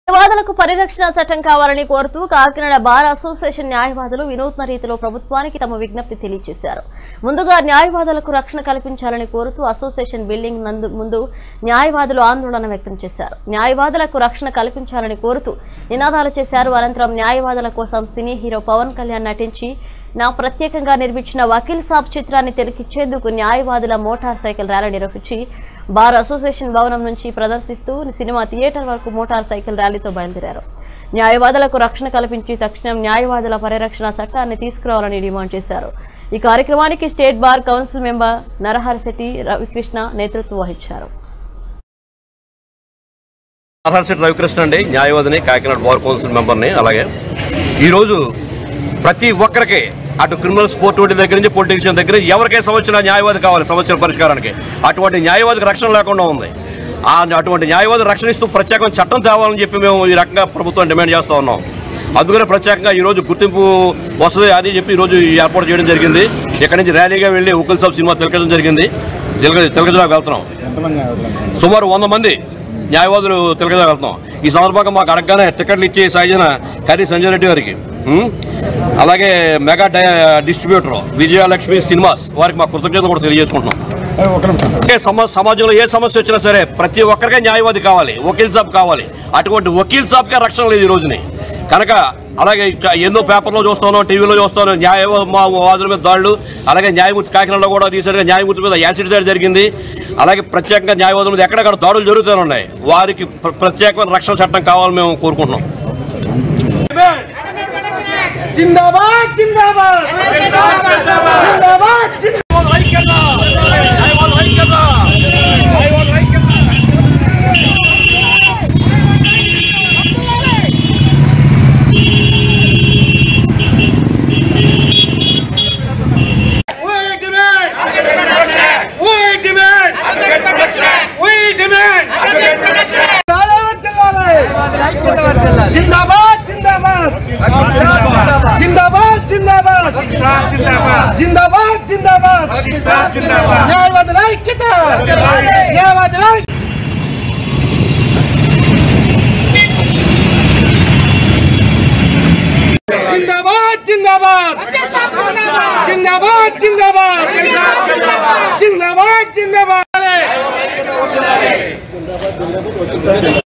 న్యాయవాదులకు పరిరక్షణ చట్టం కావాలని కోరుతూ కాకినాడ బార్ అసోసియేషన్ న్యాయవాదులు వినూత్న రీతిలో ప్రభుత్వానికి తమ విజ్ఞప్తి తెలియజేశారు ముందుగా న్యాయవాదులకు రక్షణ కల్పించాలని కోరుతూ అసోసియేషన్ బిల్డింగ్ నందు ముందు న్యాయవాదులు ఆందోళన వ్యక్తం చేశారు న్యాయవాదులకు రక్షణ కల్పించాలని కోరుతూ నినాదాలు చేశారు అనంతరం న్యాయవాదుల కోసం సినీ హీరో పవన్ కళ్యాణ్ నటించి నా ప్రత్యేకంగా నిర్మించిన వకీల్ సాబ్ చిత్రాన్ని తెరకిచ్చేందుకు న్యాయవాదుల మోటార్ సైకిల్ ర్యాలీ నిర్వహించి బార్ అసోసియేషన్ భవనం నుంచి ప్రదర్శిస్తూ సినిమా థియేటర్ వరకు మోటార్ సైకిల్ ర్యాలీతో బయలుదేరారు న్యాయవాదులకు రక్షణ కల్పించి తక్షణం న్యాయవాదుల పరిరక్షణ చట్టాన్ని తీసుకురావాలని డిమాండ్ చేశారు ఈ కార్యక్రమానికి state bar council member Naraharisetti Ravikrishna నేతృత్వం వహించారు ఆర్ఆర్సీ రవికృష్ణ అండి న్యాయవాదిని కాకినాడ బార్ కౌన్సిల్ మెంబర్ని అలాగే ఈరోజు ప్రతి ఒక్కరికి అటు క్రిమినల్స్ ఫోర్ ట్వంటీ దగ్గర నుంచి పొలిటీషియన్ దగ్గర ఎవరికై సమస్య న్యాయవాది కావాలి సమస్యల పరిష్కారానికి అటువంటి న్యాయవాదికి రక్షణ లేకుండా ఉంది ఆ అటువంటి న్యాయవాది రక్షణ ఇస్తూ ప్రత్యేకమైన చట్టం తేవాలని చెప్పి మేము ఈ రకంగా ప్రభుత్వం డిమాండ్ చేస్తూ ఉన్నాం అందుకనే ప్రత్యేకంగా ఈరోజు గుర్తింపు వస్తుంది అని చెప్పి ఈరోజు ఈ ఏర్పాటు చేయడం జరిగింది ఇక్కడి నుంచి ర్యాలీగా వెళ్ళి ఉకిల్ సాబ్ సినిమా తిలకడం జరిగింది తిలక తిలకజలాకు వెళ్తున్నాం సుమారు వంద మంది న్యాయవాదులు తిలకదా వెళ్తాం ఈ సందర్భంగా మాకు అడగగానే టికెట్లు ఇచ్చి సాగిన కర్రీ సంజయ్ రెడ్డి గారికి ఉం? అలాగే మెగా డై డిస్ట్రిబ్యూటర్ విజయలక్ష్మి సినిమాస్ వారికి మా కృతజ్ఞతలు కూడా తెలియజేసుకుంటున్నాం ఏ సమ సమాజంలో ఏ సమస్య వచ్చినా సరే ప్రతి ఒక్కరికే న్యాయవాది కావాలి వకీల్ సాబ్ కావాలి అటువంటి వకీల్ సాబ్కే రక్షణ లేదు ఈ రోజుని కనుక అలాగే ఇంకా ఎన్నో పేపర్లో చూస్తాను టీవీలో చూస్తాను న్యాయ మా వాదుల మీద దాడులు అలాగే న్యాయమూర్తి కాకినాడలో కూడా రీసెంట్గా న్యాయమూర్తి మీద యాసిడ్ దాడి జరిగింది అలాగే ప్రత్యేకంగా న్యాయవాదుల మీద ఎక్కడెక్కడ దాడులు జరుగుతూనే ఉన్నాయి వారికి ప్ర- ప్రత్యేకమైన రక్షణ చట్టం కావాలని మేము కోరుకుంటున్నాం जिंदाबाद जिंदाबाद जिंदाबाद जिंदाबाद We demand We demand We demand जिंदाबाद जिंदाबाद जिंदाबाद जिंदाबाद जिंदाबाद जिंदाबाद न्यायवाद ऐक्यత न्यायवाद ऐक्य जिंदाबाद जिंदाबाद जिंदाबाद जिंदाबाद जिंदाबाद जिंदाबाद